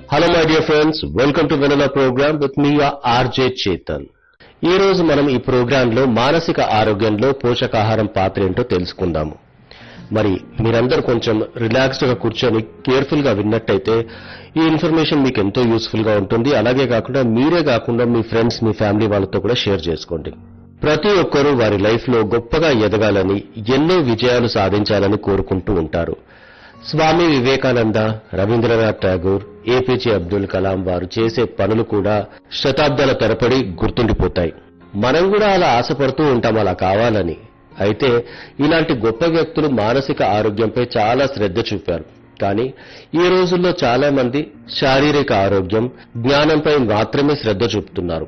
hello my dear friends welcome to Vennela programme with me RJ Chetan ఈ రోజు మనం ఈ ప్రోగ్రామ్ లో మానసిక ఆరోగ్యంలో పోషకాహారం పాత్ర ఏంటో తెలుసుకుందాము మరి మీరందరూ కొంచెం రిలాక్స్డ్ గా కూర్చొని కేర్ఫుల్ గా విన్నట్టయితే ఈ ఇన్ఫర్మేషన్ మీకు ఎంతో యూస్ఫుల్ గా ఉంటుంది అలాగే కాకుండా మీరే కాకుండా మీ ఫ్రెండ్స్ మీ ఫ్యామిలీ వాళ్ళతో కూడా షేర్ చేసుకోండి ప్రతి ఒక్కరూ వారి లైఫ్ లో గొప్పగా ఎదగాలని ఎన్నో విజయాలు సాధించాలని కోరుకుంటూ ఉంటారు స్వామి వివేకానంద రవీంద్రనాథ్ ఠాగూర్ ఏపీజే అబ్దుల్ కలాం వారు చేసే పనులు కూడా శతాబ్దాల తరబడి గుర్తుండిపోతాయి మనం కూడా అలా ఆశపడుతూ ఉంటాం అలా కావాలని అయితే ఇలాంటి గొప్ప వ్యక్తులు మానసిక ఆరోగ్యంపై చాలా శ్రద్ధ చూపారు కానీ ఈ రోజుల్లో చాలా మంది శారీరక ఆరోగ్యం జ్ఞానంపై మాత్రమే శ్రద్ధ చూపుతున్నారు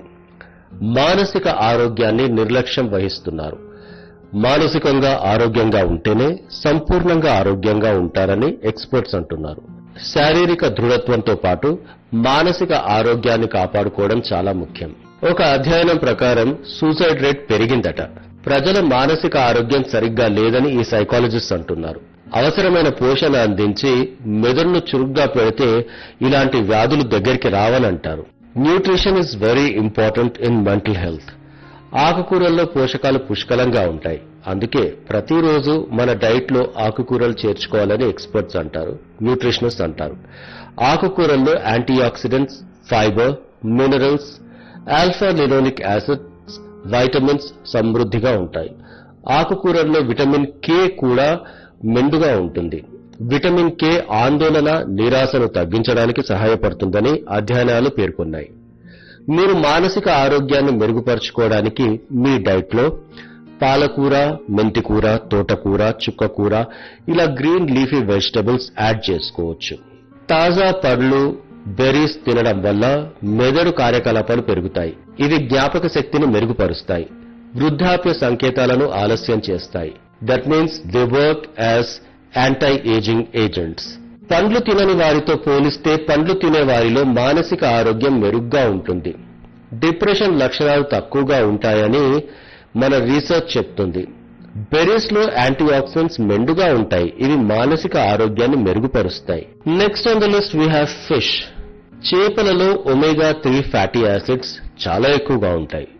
మానసిక ఆరోగ్యాన్ని నిర్లక్ష్యం వహిస్తున్నారు మానసికంగా ఆరోగ్యంగా ఉంటేనే సంపూర్ణంగా ఆరోగ్యంగా ఉంటారని ఎక్స్పర్ట్స్ అంటున్నారు శారీరక దృఢత్వంతో పాటు మానసిక ఆరోగ్యాన్ని కాపాడుకోవడం చాలా ముఖ్యం ఒక అధ్యయనం ప్రకారం సూసైడ్ రేట్ పెరిగిందట ప్రజల మానసిక ఆరోగ్యం సరిగ్గా లేదని ఈ సైకాలజిస్ట్ అంటున్నారు అవసరమైన పోషణ అందించి మెదడును చురుగ్గా పెడితే ఇలాంటి వ్యాధులు దగ్గరికి రావనంటారు nutrition is very important in mental health ఆకుకూరల్లో పోషకాలు పుష్కలంగా ఉంటాయి అందుకే ప్రతిరోజు మన డైట్ లో ఆకుకూరలు చేర్చుకోవాలని ఎక్స్పర్ట్స్ అంటారు న్యూట్రిషనిస్ట్ అంటారు ఆకుకూరల్లో antioxidants fibre minerals alpha linolenic acids vitamins సమృద్ధిగా ఉంటాయి ఆకుకూరల్లో విటమిన్ కే కూడా మెండుగా ఉంటుంది విటమిన్ కే ఆందోళన నిరాశను తగ్గించడానికి సహాయపడుతుందని అధ్యయనాలు పేర్కొన్నాయి మీరు మానసిక ఆరోగ్యాన్ని మెరుగుపరుచుకోవడానికి మీ డైట్ లో పాలకూర మెంతికూర తోటకూర చుక్కకూర ఇలా గ్రీన్ లీఫీ వెజిటబుల్స్ యాడ్ చేసుకోవచ్చు తాజా పండ్లు బెర్రీస్ తినడం వల్ల మెదడు కార్యకలాపాలు పెరుగుతాయి ఇవి జ్ఞాపక శక్తిని మెరుగుపరుస్తాయి వృద్ధాప్య సంకేతాలను ఆలస్యం చేస్తాయి that means they work as anti ageing agents పండ్లు తినని వారితో పోలిస్తే పండ్లు తినే వారిలో మానసిక ఆరోగ్యం మెరుగ్గా ఉంటుంది డిప్రెషన్ లక్షణాలు తక్కువగా ఉంటాయని మన రీసెర్చ్ చెప్తుంది బెర్రీస్ లో యాంటీ ఆక్సిడెంట్స్ మెండుగా ఉంటాయి ఇవి మానసిక ఆరోగ్యాన్ని మెరుగుపరుస్తాయి next on the list we have fish చేపలలో ఒమేగా త్రీ ఫ్యాటీ యాసిడ్స్ చాలా ఎక్కువగా ఉంటాయి